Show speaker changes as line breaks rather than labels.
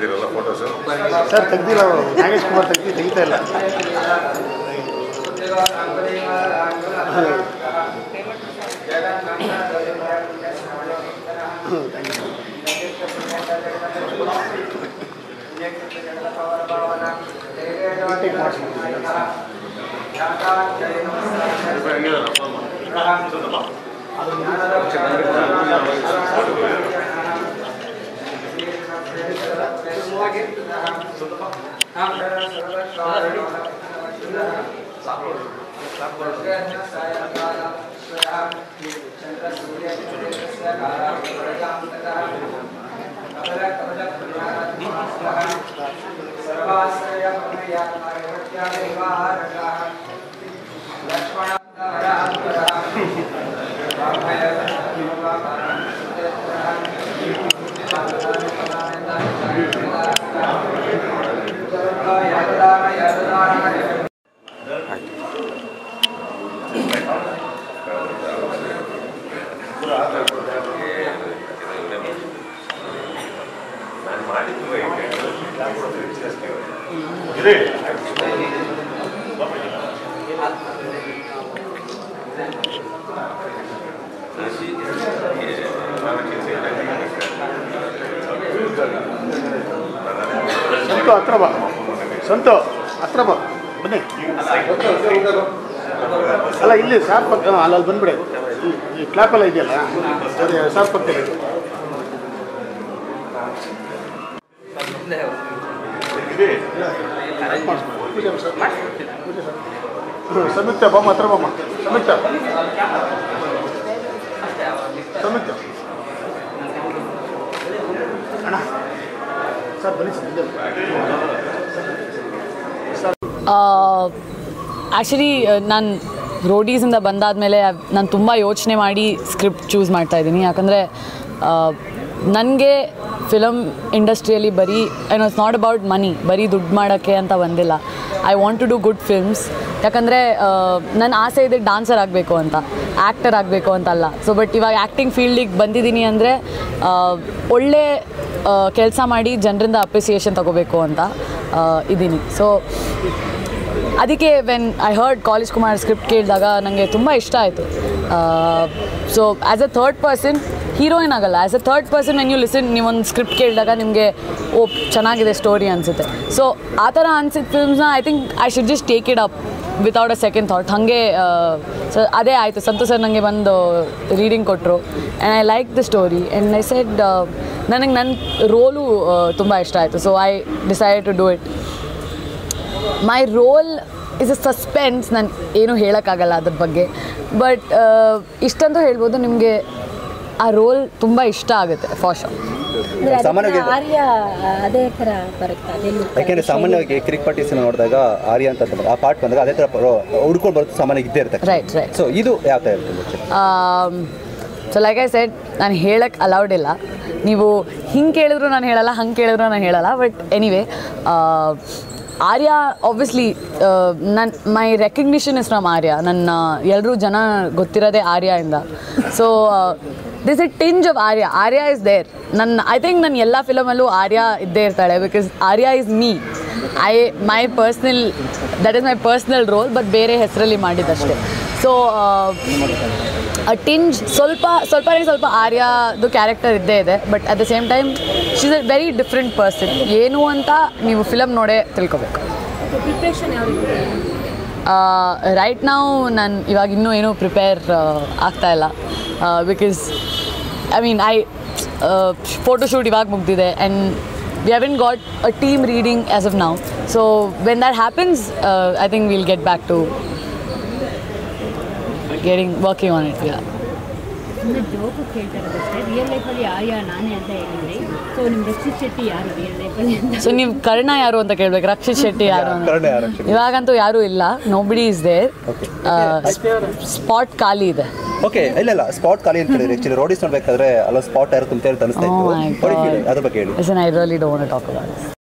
ತೆಗ್ದಿದ್ದೀರಲ್ಲ photos
sir ತೆಗ್ದಿಲ್ಲ ಅವರು ನಾಗೇಶ್ ಕುಮಾರ್ ತೆಗ್ದು ತೆಗಿತಾ ಇಲ್ಲ
ನಾನು ಮಾಡಿದ್ದು
ಸಂತು ಹತ್ರ ಬಾ ಸಂತು ಹತ್ರ ಬಾ ಬನ್ನಿ ಅಲ್ಲ ಇಲ್ಲಿ ಸಾರ್ ಪಕ್ಕ ಹಾಂ, ಅಲ್ಲಿ ಅಲ್ಲಿ ಬಂದ್ಬಿಡಿ ಈ- ಈ ಕ್ಲಾಪ್ ಎಲ್ಲ ಇದೆಯಲ್ಲ ಅದೇ ಸಾರ್ ಪಕ್ಕದಲ್ಲಿ ಪೂಜೆ ಸರ್ ಪೂಜೆ ಸರ್ ಹ್ಞೂ ಸಂಯುಕ್ತ ಬಾಮ್ಮ ಹತ್ರ ಬಾಮ್ಮ ಸಂಯುಕ್ತ ಸಂಯುಕ್ತ ಅಣ್ಣ ಸರ್ ಬನ್ನಿ ಸರ್ ಇದೆ.
ಆ್ಯಕ್ಚುಲಿ ನಾನು ರೋಡೀಸಿಂದ ಬಂದಾದಮೇಲೆ ನಾನು ತುಂಬ ಯೋಚನೆ ಮಾಡಿ ಸ್ಕ್ರಿಪ್ಟ್ ಚೂಸ್ ಮಾಡ್ತಾ ಇದ್ದೀನಿ ಯಾಕಂದರೆ ನನಗೆ ಫಿಲಮ್ ಇಂಡಸ್ಟ್ರಿಯಲ್ಲಿ ಬರೀ ಏನೋ ಇಟ್ಸ್ ನಾಟ್ ಅಬೌಟ್ ಮನಿ ಬರೀ ದುಡ್ಡು ಮಾಡೋಕ್ಕೆ ಅಂತ ಬಂದಿಲ್ಲ I want to do good films ಯಾಕಂದರೆ ನನ್ನ ಆಸೆ ಇದೆ ಡಾನ್ಸರ್ ಆಗಬೇಕು ಅಂತ ಆ್ಯಕ್ಟರ್ ಆಗಬೇಕು ಅಂತಲ್ಲ ಸೊ ಬಟ್ ಇವಾಗ ಆ್ಯಕ್ಟಿಂಗ್ ಫೀಲ್ಡಿಗೆ ಬಂದಿದ್ದೀನಿ ಅಂದರೆ ಒಳ್ಳೆ ಕೆಲಸ ಮಾಡಿ ಜನರಿಂದ ಅಪ್ರಿಸಿಯೇಷನ್ ತಗೋಬೇಕು ಅಂತ ಇದ್ದೀನಿ ಸೊ ಅದಕ್ಕೆ when I heard college Kumar script ಕೇಳಿದಾಗ ನನಗೆ ತುಂಬ ಇಷ್ಟ ಆಯಿತು so as a third person heroine ಆಗಲ್ಲ as a third person when you listen ನೀವೊಂದು ಸ್ಕ್ರಿಪ್ಟ್ ಕೇಳಿದಾಗ ನಿಮಗೆ ಓ ಚೆನ್ನಾಗಿದೆ ಸ್ಟೋರಿ ಅನಿಸುತ್ತೆ ಸೊ ಆ ಥರ ಅನ್ಸಿದ ಫಿಲ್ಮ್ಸ್ನ I think I should just take it up without a second thought ಹಾಗೆ ಸೊ ಅದೇ ಆಯಿತು ಸಂತೋಷ್ ಸರ್ ನನಗೆ ಬಂದು ರೀಡಿಂಗ್ ಕೊಟ್ಟರು and I like the story and I said ನನಗೆ ನನ್ನ ರೋಲು ತುಂಬ ಇಷ್ಟ ಆಯಿತು so I decide to do it my role is a suspense ನಾನು ಏನೂ ಹೇಳೋಕ್ಕಾಗಲ್ಲ ಅದ್ರ ಬಗ್ಗೆ ಬಟ್ ಇಷ್ಟಂತೂ ಹೇಳ್ಬೋದು ನಿಮಗೆ ಆ ರೋಲ್ ತುಂಬ ಇಷ್ಟ ಆಗುತ್ತೆ ಫಾರ್ ಶೋರ್
ಅಂದ್ರೆ ಅದಕ್ಕೆ
ಸಾಮಾನ್ಯವಾಗಿ-
ಆರ್ಯ ಅದೇ ಥರ ಬರುತ್ತೆ ಅದೇ look.
ಯಾಕೆಂದ್ರೆ ಸಾಮಾನ್ಯವಾಗಿ ಕ್ರಿಕ್ ಪಾರ್ಟೀಸ್ ನೋಡಿದಾಗ ಆರ್ಯ ಅಂತ ಬಂದಾಗ ಆ ಪಾರ್ಟ್ ಬಂದಾಗ ಅದೇ ತರ ಹುಡ್ಕೊಂಡು ಬರುತ್ತೆ ಸಾಮಾನ್ಯ ಇದ್ದೇ ಇರುತ್ತೆ
Right, right.
ಸೊ ಇದು ಯಾವ ತರ ಇರುತ್ತೆ
ಸೊ ಲೈಕ್ ಐ ಸೆಡ್ ನಾನು ಹೇಳಕ್ಕೆ ಅಲೌಡ್ ಇಲ್ಲ ನೀವು ಹಿಂಗೆ ಕೇಳಿದ್ರು ನಾನು ಹೇಳಲ್ಲ ಹಂಗೆ ಕೇಳಿದ್ರು ನಾನು ಹೇಳಲ್ಲ ಬಟ್ ಎನಿವೇ ಆರ್ಯ ಆಬ್ವಿಯಸ್ಲಿ ನನ್ನ my recognition is from Arya ನನ್ನ ಎಲ್ಲರೂ ಜನ ಗೊತ್ತಿರೋದೇ ಆರ್ಯದಿಂದ so this it tinge of Arya Arya is there ನನ್ನ ಐ ಥಿಂಕ್ ನನ್ನ ಎಲ್ಲ ಫಿಲಮಲ್ಲೂ ಆರ್ಯ ಇದ್ದೇ ಇರ್ತಾಳೆ because Arya is me I my personal that is my personal role but ಬೇರೆ ಹೆಸರಲ್ಲಿ ಮಾಡಿದ್ದಷ್ಟೇ ಸೊ ಅ ಟಿಂಜ್ ಸ್ವಲ್ಪ ಸ್ವಲ್ಪನೇ ಸ್ವಲ್ಪ ಆರ್ಯದು ಕ್ಯಾರೆಕ್ಟರ್ ಇದ್ದೇ ಇದೆ but at the same time she is a very different person ಏನು ಅಂತ ನೀವು ಫಿಲಮ್ ನೋಡೇ ತಿಳ್ಕೊಬೇಕು
ಪ್ರಿಪ್ರೇಷನ್ ಯಾವ ರೀತಿ
ರೈಟ್ ನಾವು ನಾನು ಇವಾಗ ಇನ್ನೂ ಏನೂ ಪ್ರಿಪೇರ್ ಆಗ್ತಾ ಇಲ್ಲ because I mean I photoshoot ಇವಾಗ ಮುಗ್ದಿದೆ and we haven't got a team reading as of ನಾವು so when that happens I think will get back to getting working on it yeah
ಸುಮ್ಮನೆ ಜೋಕು ಕೇಳ್ತಾ ಇರೋದಷ್ಟೇ real ಲೈಫಲ್ಲಿ ಆರ್ಯ ನಾನೇ ಅಂತ ಹೇಳಿದ್ರಿ so ನಿಮ್ಮ ರಕ್ಷಿತ್ ಶೆಟ್ಟಿ ಯಾರು ರಿಯಲ್ ಲೈಫಲ್ಲಿ ಅಂತ
ಸೊ ನೀವು ಕರ್ಣ ಯಾರು ಅಂತ ಕೇಳ್ಬೇಕು ರಕ್ಷಿತ್ ಶೆಟ್ಟಿ ಯಾರು ಅಂತ.
ಕರ್ಣ ಯಾರು actually?
ಇವಾಗಂತೂ ಯಾರೂ ಇಲ್ಲ nobody is there
Okay.
Spot ಖಾಲಿ ಇದೆ
ಓಕೆ ಇಲ್ಲ ಇಲ್ಲ ಸ್ಪಾಟ್ ಖಾಲಿ ಅಂತ ಹೇಳಿದ್ರೆ ಆಕ್ಚುಲಿ ರೋಡೀಸ್ ನೋಡ್ಬೇಕಾದ್ರೆ ಅಲ್ಲ ಸ್ಪಾಟ್ ಯಾರು ತುಂಬ ಅನಿಸ್ತಾ
Oh my
ಇತ್ತು
God.
ಅದ್ರ ಬಗ್ಗೆ ಹೇಳಿ
Listen, I really don't want to talk about this.